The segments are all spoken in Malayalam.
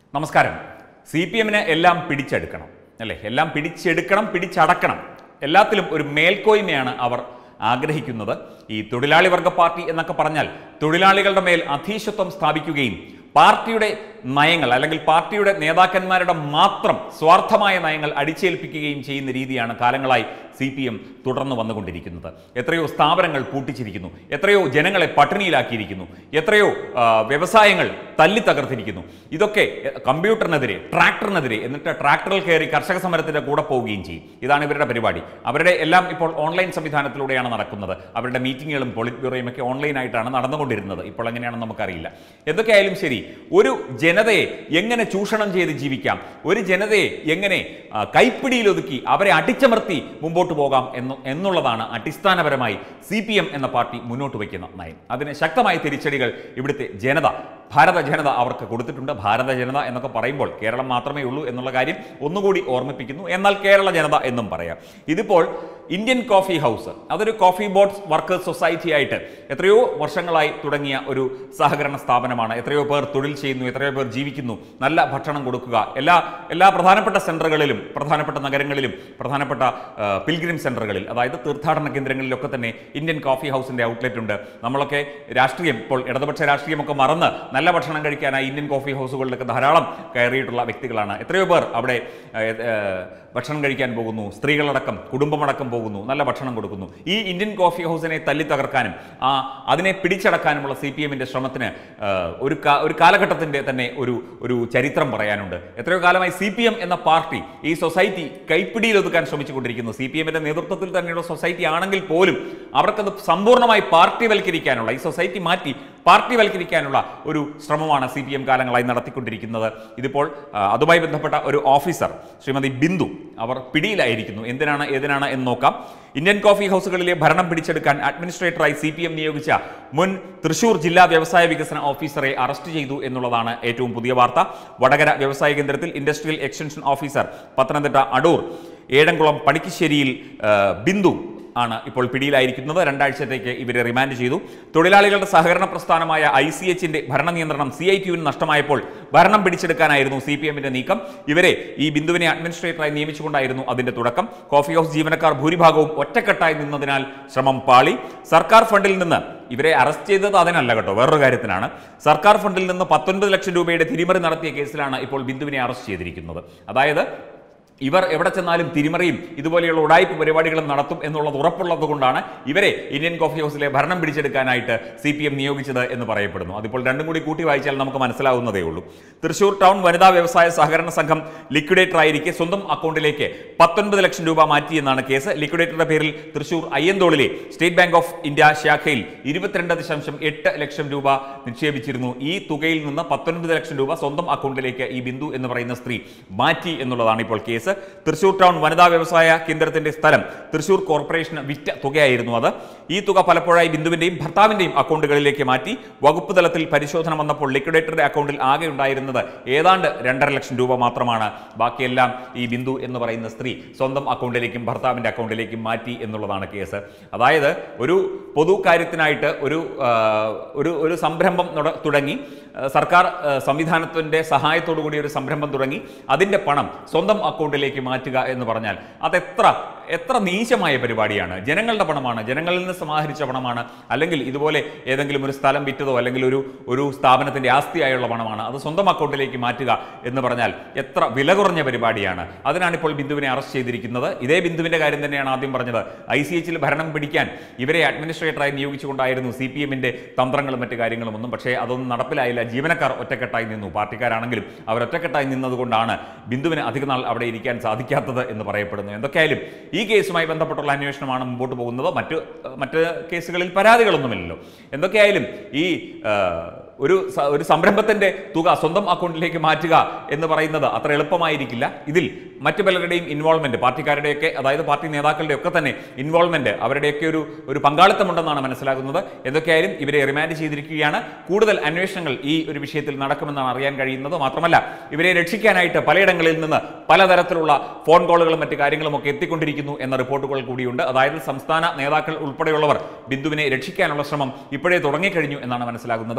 നമസ്കാരം സി പി എമ്മിന് എല്ലാം പിടിച്ചെടുക്കണം അല്ലേ എല്ലാം പിടിച്ചെടുക്കണം പിടിച്ചടക്കണം എല്ലാത്തിലും ഒരു മേൽക്കോയ്മയാണ് അവർ ആഗ്രഹിക്കുന്നത് ഈ തൊഴിലാളി വർഗ പാർട്ടി എന്നൊക്കെ പറഞ്ഞാൽ തൊഴിലാളികളുടെ മേൽ അധീശത്വം സ്ഥാപിക്കുകയും പാർട്ടിയുടെ നയങ്ങൾ അല്ലെങ്കിൽ പാർട്ടിയുടെ നേതാക്കന്മാരുടെ മാത്രം സ്വാർത്ഥമായ നയങ്ങൾ അടിച്ചേൽപ്പിക്കുകയും ചെയ്യുന്ന രീതിയാണ് കാലങ്ങളായി സി പി എം തുടർന്ന് വന്നുകൊണ്ടിരിക്കുന്നത് എത്രയോ സ്ഥാപനങ്ങൾ പൂട്ടിച്ചിരിക്കുന്നു എത്രയോ ജനങ്ങളെ പട്ടിണിയിലാക്കിയിരിക്കുന്നു എത്രയോ ആ, വ്യവസായങ്ങൾ തല്ലി തകർത്തിരിക്കുന്നു ഇതൊക്കെ എ, കമ്പ്യൂട്ടറിനെതിരെ ട്രാക്ടറിനെതിരെ എന്നിട്ട് ട്രാക്ടറിൽ കയറി കർഷക സമരത്തിന്റെ കൂടെ പോവുകയും ചെയ്യും ഇതാണ് ഇവരുടെ പരിപാടി അവരുടെ എല്ലാം ഇപ്പോൾ ഓൺലൈൻ സംവിധാനത്തിലൂടെയാണ് നടക്കുന്നത് അവരുടെ മീറ്റിങ്ങുകളും പോളിറ്റ് ബ്യൂറോയും ഒക്കെ ഓൺലൈനായിട്ടാണ് നടന്നുകൊണ്ടിരുന്നത് ഇപ്പോൾ എങ്ങനെയാണെന്ന് നമുക്കറിയില്ല എന്തൊക്കെയായാലും ശരി ഒരു ജനതയെ എങ്ങനെ ചൂഷണം ചെയ്ത് ജീവിക്കാം ഒരു ജനതയെ എങ്ങനെ ആ, കൈപ്പിടിയിലൊതുക്കി അവരെ അടിച്ചമർത്തി മുമ്പോട്ട് പോകാം എന്ന് എന്നുള്ളതാണ് അടിസ്ഥാനപരമായി സി പി എം എന്ന പാർട്ടി മുന്നോട്ട് വയ്ക്കുന്ന നയം അതിന് ശക്തമായ തിരിച്ചടികൾ ഇവിടുത്തെ ജനത ഭാരത ജനത അവർക്ക് കൊടുത്തിട്ടുണ്ട് ഭാരത ജനത എന്നൊക്കെ പറയുമ്പോൾ കേരളം മാത്രമേ ഉള്ളൂ എന്നുള്ള കാര്യം ഒന്നുകൂടി ഓർമ്മിപ്പിക്കുന്നു എന്നാൽ കേരള ജനത എന്നും പറയാം ഇതിപ്പോൾ ഇന്ത്യൻ കോഫി ഹൗസ് അതൊരു കോഫി ബോട്ട്സ് വർക്കേഴ്സ് സൊസൈറ്റി ആയിട്ട് എത്രയോ വർഷങ്ങളായി തുടങ്ങിയ ഒരു സഹകരണ സ്ഥാപനമാണ് എത്രയോ പേർ തൊഴിൽ ചെയ്യുന്നു എത്രയോ പേർ ജീവിക്കുന്നു നല്ല ഭക്ഷണം കൊടുക്കുക എല്ലാ എല്ലാ പ്രധാനപ്പെട്ട സെന്ററുകളിലും പ്രധാനപ്പെട്ട നഗരങ്ങളിലും പ്രധാനപ്പെട്ട പിൽഗ്രിം സെന്ററുകളിൽ അതായത് തീർത്ഥാടന കേന്ദ്രങ്ങളിലൊക്കെ തന്നെ ഇന്ത്യൻ കോഫി ഹൗസിന്റെ ഔട്ട്ലെറ്റ് ഉണ്ട് നമ്മളൊക്കെ രാഷ്ട്രീയം ഇപ്പോൾ ഇടതുപക്ഷ രാഷ്ട്രീയമൊക്കെ മറന്ന് നല്ല ഭക്ഷണം കഴിക്കാനായി ഇന്ത്യൻ കോഫി ഹൗസുകളിലൊക്കെ ധാരാളം കയറിയിട്ടുള്ള വ്യക്തികളാണ് എത്രയോ പേർ അവിടെ ഏഹ്, ഏഹ്, ഭക്ഷണം കഴിക്കാൻ പോകുന്നു സ്ത്രീകളടക്കം കുടുംബമടക്കം പോകുന്നു നല്ല ഭക്ഷണം കൊടുക്കുന്നു ഈ ഇന്ത്യൻ കോഫി ഹൗസിനെ തല്ലി തകർക്കാനും ആ അതിനെ പിടിച്ചടക്കാനുമുള്ള സി പി എമ്മിന്റെ ശ്രമത്തിന് ഏഹ്, ഒരു കാ- ഒരു കാലഘട്ടത്തിന്റെ തന്നെ ഒരു ഒരു ചരിത്രം പറയാനുണ്ട് എത്രയോ കാലമായി സി പി എം എന്ന പാർട്ടി ഈ സൊസൈറ്റി കൈപ്പിടിയിൽ ഒതുക്കാൻ ശ്രമിച്ചുകൊണ്ടിരിക്കുന്നു സി പി എമ്മിന്റെ നേതൃത്വത്തിൽ തന്നെയുള്ള സൊസൈറ്റി ആണെങ്കിൽ പോലും അവർക്കത് സമ്പൂർണ്ണമായി പാർട്ടിവൽക്കരിക്കാനുള്ള ഈ സൊസൈറ്റി മാറ്റി പാർട്ടിവൽക്കരിക്കാനുള്ള ഒരു ശ്രമമാണ് സി പി എം കാലങ്ങളായി നടത്തിക്കൊണ്ടിരിക്കുന്നത് ഇതിപ്പോൾ ആ, അതുമായി ബന്ധപ്പെട്ട ഒരു ഓഫീസർ ശ്രീമതി ബിന്ദു അവർ പിടിയിലായിരിക്കുന്നു എന്തിനാണ് ഏതിനാണ് എന്ന് നോക്കാം ഇന്ത്യൻ കോഫി ഹൗസുകളിലെ ഭരണം പിടിച്ചെടുക്കാൻ അഡ്മിനിസ്ട്രേറ്ററായി സി പി എം നിയോഗിച്ച മുൻ തൃശൂർ ജില്ലാ വ്യവസായ വികസന ഓഫീസറെ അറസ്റ്റ് ചെയ്തു എന്നുള്ളതാണ് ഏറ്റവും പുതിയ വാർത്ത വടകര വ്യവസായ കേന്ദ്രത്തിൽ industrial extension officer Pathanamthitta Adoor Ezhamkulam പണിക്കശ്ശേരിയിൽ ആ, ബിന്ദു ആണ് ഇപ്പോൾ പിടിയിലായിരിക്കുന്നത് രണ്ടാഴ്ചത്തേക്ക് ഇവരെ റിമാൻഡ് ചെയ്തു തൊഴിലാളികളുടെ സഹകരണ പ്രസ്ഥാനമായ ഐ സി എച്ചിന്റെ ഭരണ നിയന്ത്രണം സി ഐ ടിയുവിന് നഷ്ടമായപ്പോൾ ഭരണം പിടിച്ചെടുക്കാനായിരുന്നു സി പി എമ്മിന്റെ നീക്കം ഇവരെ ഈ ബിന്ദുവിനെ അഡ്മിനിസ്ട്രേറ്ററായി നിയമിച്ചുകൊണ്ടായിരുന്നു അതിന്റെ തുടക്കം കോഫി ഹൗസ് ജീവനക്കാർ ഭൂരിഭാഗവും ഒറ്റക്കെട്ടായി നിന്നതിനാൽ ശ്രമം പാളി സർക്കാർ ഫണ്ടിൽ നിന്ന് ഇവരെ അറസ്റ്റ് ചെയ്തത് അതിനല്ല കേട്ടോ വേറൊരു കാര്യത്തിനാണ് സർക്കാർ ഫണ്ടിൽ നിന്ന് പത്തൊൻപത് ലക്ഷം രൂപയുടെ തിരിമറി നടത്തിയ കേസിലാണ് ഇപ്പോൾ ബിന്ദുവിനെ അറസ്റ്റ് ചെയ്തിരിക്കുന്നത് അതായത് ഇവർ എവിടെ ചെന്നാലും തിരിമറിയും ഇതുപോലെയുള്ള ഉടായ്പ പരിപാടികളും നടത്തും എന്നുള്ളത് ഉറപ്പുള്ളത് കൊണ്ടാണ് ഇവരെ ഇന്ത്യൻ കോഫി ഹൗസിലെ ഭരണം പിടിച്ചെടുക്കാനായിട്ട് സി പി എം നിയോഗിച്ചത് എന്ന് പറയപ്പെടുന്നു അതിപ്പോൾ രണ്ടും കൂടി കൂട്ടി വായിച്ചാൽ നമുക്ക് മനസ്സിലാവുന്നതേ ഉള്ളൂ തൃശൂർ ടൗൺ വനിതാ വ്യവസായ സഹകരണ സംഘം ലിക്വിഡേറ്റർ ആയിരിക്കെ സ്വന്തം അക്കൗണ്ടിലേക്ക് പത്തൊൻപത് ലക്ഷം രൂപ മാറ്റിയെന്നാണ് കേസ് ലിക്വിഡേറ്ററുടെ പേരിൽ തൃശൂർ അയ്യന്തോളിലെ സ്റ്റേറ്റ് ബാങ്ക് ഓഫ് ഇന്ത്യ ശാഖയിൽ ഇരുപത്തിരണ്ട് ദശാംശം എട്ട് ലക്ഷം രൂപ നിക്ഷേപിച്ചിരുന്നു ഈ തുകയിൽ നിന്ന് പത്തൊൻപത് ലക്ഷം രൂപ സ്വന്തം അക്കൗണ്ടിലേക്ക് ഈ ബിന്ദു എന്ന് പറയുന്ന സ്ത്രീ മാറ്റി എന്നുള്ളതാണ് ഇപ്പോൾ കേസ് തൃശൂർ ടൗൺ വനിതാ വ്യവസായ കേന്ദ്രത്തിന്റെ സ്ഥലം തൃശൂർ കോർപ്പറേഷന് വിറ്റ തുകയായിരുന്നു അത് ഈ തുക പലപ്പോഴായി ബിന്ദുവിന്റെയും ഭർത്താവിന്റെയും അക്കൗണ്ടുകളിലേക്ക് മാറ്റി വകുപ്പ് തലത്തിൽ പരിശോധന വന്നപ്പോൾ ലിക്വിഡേറ്ററുടെ അക്കൗണ്ടിൽ ആകെ ഉണ്ടായിരുന്നത് ഏതാണ്ട് രണ്ടര ലക്ഷം രൂപ മാത്രമാണ് ബാക്കിയെല്ലാം ഈ ബിന്ദു എന്ന് പറയുന്ന സ്ത്രീ സ്വന്തം അക്കൗണ്ടിലേക്കും ഭർത്താവിന്റെ അക്കൗണ്ടിലേക്കും മാറ്റി എന്നുള്ളതാണ് കേസ് അതായത് ഒരു പൊതു കാര്യത്തിനായിട്ട് ഒരു ആ, ഒരു ഒരു സംരംഭം നട- തുടങ്ങി ആ, സർക്കാർ ആ, സംവിധാനത്തിന്റെ സഹായത്തോടു കൂടി ഒരു സംരംഭം തുടങ്ങി അതിന്റെ പണം സ്വന്തം അക്കൗണ്ടിലേക്ക് മാറ്റുക എന്ന് പറഞ്ഞാൽ അതെത്ര എത്ര നീചമായ പരിപാടിയാണ് ജനങ്ങളുടെ പണമാണ് ജനങ്ങളിൽ നിന്ന് സമാഹരിച്ച പണമാണ് അല്ലെങ്കിൽ ഇതുപോലെ ഏതെങ്കിലും ഒരു സ്ഥലം വിറ്റതോ അല്ലെങ്കിൽ ഒരു ഒരു സ്ഥാപനത്തിന്റെ ആസ്തിയായുള്ള പണമാണ് അത് സ്വന്തം അക്കൗണ്ടിലേക്ക് മാറ്റുക എന്ന് പറഞ്ഞാൽ എത്ര വില കുറഞ്ഞ പരിപാടിയാണ് അതിനാണ് ഇപ്പോൾ ബിന്ദുവിനെ അറസ്റ്റ് ചെയ്തിരിക്കുന്നത് ഇതേ ബിന്ദുവിന്റെ കാര്യം തന്നെയാണ് ആദ്യം പറഞ്ഞത് ഐ സി എച്ചിൽ ഭരണം പിടിക്കാൻ ഇവരെ അഡ്മിനിസ്ട്രേറ്ററായി നിയോഗിച്ചുകൊണ്ടായിരുന്നു സി പി എമ്മിന്റെ തന്ത്രങ്ങളും മറ്റു കാര്യങ്ങളും ഒന്നും പക്ഷേ അതൊന്നും നടപ്പിലായില്ല ജീവനക്കാർ ഒറ്റക്കെട്ടായി നിന്നു പാർട്ടിക്കാരാണെങ്കിലും അവർ ഒറ്റക്കെട്ടായി നിന്നതുകൊണ്ടാണ് ബിന്ദുവിന് അധികനാൾ അവിടെ ഇരിക്കാൻ സാധിക്കാത്തത് എന്ന് പറയപ്പെടുന്നു എന്തൊക്കെയായാലും ഈ കേസുമായി ബന്ധപ്പെട്ടുള്ള അന്വേഷണമാണ് മുമ്പോട്ട് പോകുന്നത് മറ്റ് മറ്റ് കേസുകളിൽ പരാതികളൊന്നുമില്ലല്ലോ എന്തൊക്കെയായാലും ഈ ആ, ഒരു സ- ഒരു സംരംഭത്തിന്റെ തുക സ്വന്തം അക്കൗണ്ടിലേക്ക് മാറ്റുക എന്ന് പറയുന്നത് അത്ര എളുപ്പമായിരിക്കില്ല ഇതിൽ മറ്റു പലരുടെയും ഇൻവോൾവ്മെന്റ് പാർട്ടിക്കാരുടെയൊക്കെ അതായത് പാർട്ടി നേതാക്കളുടെ ഒക്കെ തന്നെ ഇൻവോൾവ്മെന്റ് അവരുടെയൊക്കെ ഒരു ഒരു പങ്കാളിത്തമുണ്ടെന്നാണ് മനസ്സിലാകുന്നത് എന്തൊക്കെയായാലും ഇവരെ റിമാൻഡ് ചെയ്തിരിക്കുകയാണ് കൂടുതൽ അന്വേഷണങ്ങൾ ഈ ഒരു വിഷയത്തിൽ നടക്കുമെന്നാണ് അറിയാൻ കഴിയുന്നത് മാത്രമല്ല ഇവരെ രക്ഷിക്കാനായിട്ട് പലയിടങ്ങളിൽ നിന്ന് പലതരത്തിലുള്ള ഫോൺ കോളുകളും മറ്റു കാര്യങ്ങളും ഒക്കെ എത്തിക്കൊണ്ടിരിക്കുന്നു എന്ന റിപ്പോർട്ടുകൾ കൂടിയുണ്ട് അതായത് സംസ്ഥാന നേതാക്കൾ ഉൾപ്പെടെയുള്ളവർ ബിന്ദുവിനെ രക്ഷിക്കാനുള്ള ശ്രമം ഇപ്പോഴേ തുടങ്ങിക്കഴിഞ്ഞു എന്നാണ് മനസ്സിലാകുന്നത് ഈ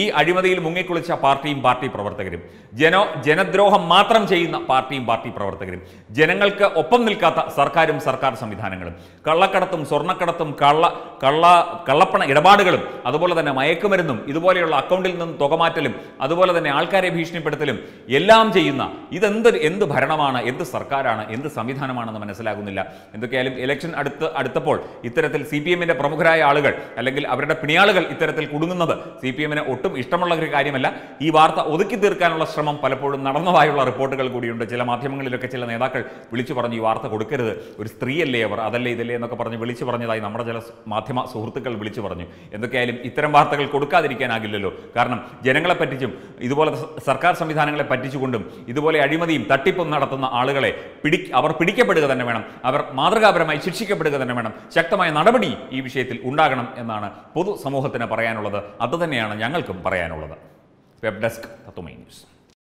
അഴിമതിയിൽ മുങ്ങിക്കുളിച്ച പാർട്ടിയും പാർട്ടി പ്രവർത്തകരും ജനോ ജനദ്രോഹം മാത്രം ചെയ്യുന്ന പാർട്ടിയും പാർട്ടി പ്രവർത്തകരും ജനങ്ങൾക്ക് ഒപ്പം നിൽക്കാത്ത സർക്കാരും സർക്കാർ സംവിധാനങ്ങളും കള്ളക്കടത്തും സ്വർണ്ണക്കടത്തും കള്ള കള്ള കള്ളപ്പണ ഇടപാടുകളും അതുപോലെ തന്നെ മയക്കുമരുന്നും ഇതുപോലെയുള്ള അക്കൗണ്ടിൽ നിന്ന് തുകമാറ്റലും അതുപോലെ തന്നെ ആൾക്കാരെ ഭീഷണിപ്പെടുത്തലും എല്ലാം ചെയ്യുന്ന ഇതെന്ത് എന്ത് ഭരണമാണ് എന്ത് സർക്കാരാണ് എന്ത് സംവിധാനമാണെന്ന് മനസ്സിലാകുന്നില്ല എന്തൊക്കെയായാലും ഇലക്ഷൻ അടുത്ത് അടുത്തപ്പോൾ ഇത്തരത്തിൽ സി പി എമ്മിന്റെ പ്രമുഖരായ ആളുകൾ അല്ലെങ്കിൽ അവരുടെ പിണിയാളുകൾ ഇത്തരത്തിൽ കുടുങ്ങുന്നത് സി പി എമ്മിന് ഒട്ടും ഇഷ്ടമുള്ള ഒരു കാര്യമല്ല ഈ വാർത്ത ഒതുക്കി തീർക്കാനുള്ള ശ്രമം പലപ്പോഴും നടന്നതായുള്ള റിപ്പോർട്ടുകൾ കൂടിയുണ്ട് ചില മാധ്യമങ്ങളിലൊക്കെ ചില നേതാക്കൾ വിളിച്ചു പറഞ്ഞു ഈ വാർത്ത കൊടുക്കരുത് ഒരു സ്ത്രീയല്ലേ അവർ അതല്ലേ ഇതല്ലേ എന്നൊക്കെ പറഞ്ഞ് വിളിച്ചു പറഞ്ഞതായി നമ്മുടെ ചില സ് മാധ്യമ സുഹൃത്തുക്കൾ വിളിച്ചു പറഞ്ഞു എന്തൊക്കെയായാലും ഇത്തരം വാർത്തകൾ കൊടുക്കാതിരിക്കാനാകില്ലല്ലോ കാരണം ജനങ്ങളെ പറ്റിച്ചും ഇതുപോലെ സ- സർക്കാർ സംവിധാനങ്ങളെ പറ്റിച്ചുകൊണ്ടും ഇതുപോലെ അഴിമതിയും തട്ടിപ്പും നടത്തുന്ന ആളുകളെ പിടി അവർ പിടിക്കപ്പെടുക തന്നെ വേണം അവർ മാതൃകാപരമായി ശിക്ഷിക്കപ്പെടുക തന്നെ വേണം ശക്തമായ നടപടി ഈ വിഷയത്തിൽ ഉണ്ടാകണം എന്നാണ് പൊതു സമൂഹത്തിന് പറയാനുള്ളത് അതുതന്നെയാണ് ഞങ്ങൾക്കും പറയാനുള്ളത് വെബ് ഡെസ്ക് തത്വമൈ ന്യൂസ്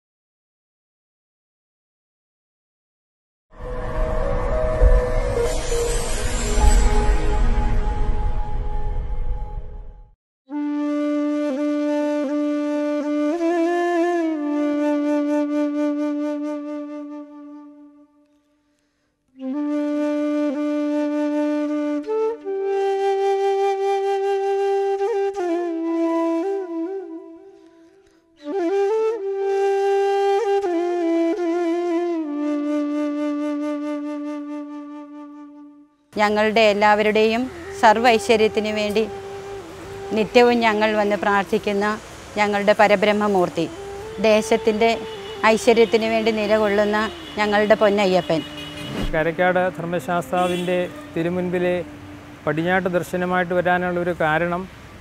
ഞങ്ങളുടെ എല്ലാവരുടെയും സർവ്വ ഐശ്വര്യത്തിനു വേണ്ടി നിത്യവും ഞങ്ങൾ വന്ന് പ്രാർത്ഥിക്കുന്ന ഞങ്ങളുടെ പരബ്രഹ്മമൂർത്തി ദേശത്തിൻ്റെ ഐശ്വര്യത്തിനു വേണ്ടി നിലകൊള്ളുന്ന ഞങ്ങളുടെ പൊന്നയ്യപ്പൻ കരക്കാട് ധർമ്മശാസ്താവിൻ്റെ തിരുമുൻപിലെ പടിഞ്ഞാട്ട് ദർശനമായിട്ട് വരാനുള്ള ഒരു കാരണം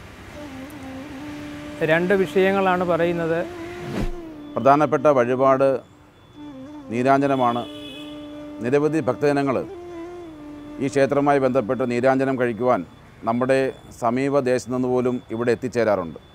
രണ്ട് വിഷയങ്ങളാണ് പറയുന്നത് പ്രധാനപ്പെട്ട വഴിപാട് നീരാഞ്ജനമാണ് നിരവധി ഭക്തജനങ്ങൾ ഈ ക്ഷേത്രവുമായി ബന്ധപ്പെട്ട് നീരാഞ്ജനം കഴിക്കുവാൻ നമ്മുടെ സമീപ ദേശത്തു നിന്ന് പോലും ഇവിടെ എത്തിച്ചേരാറുണ്ട്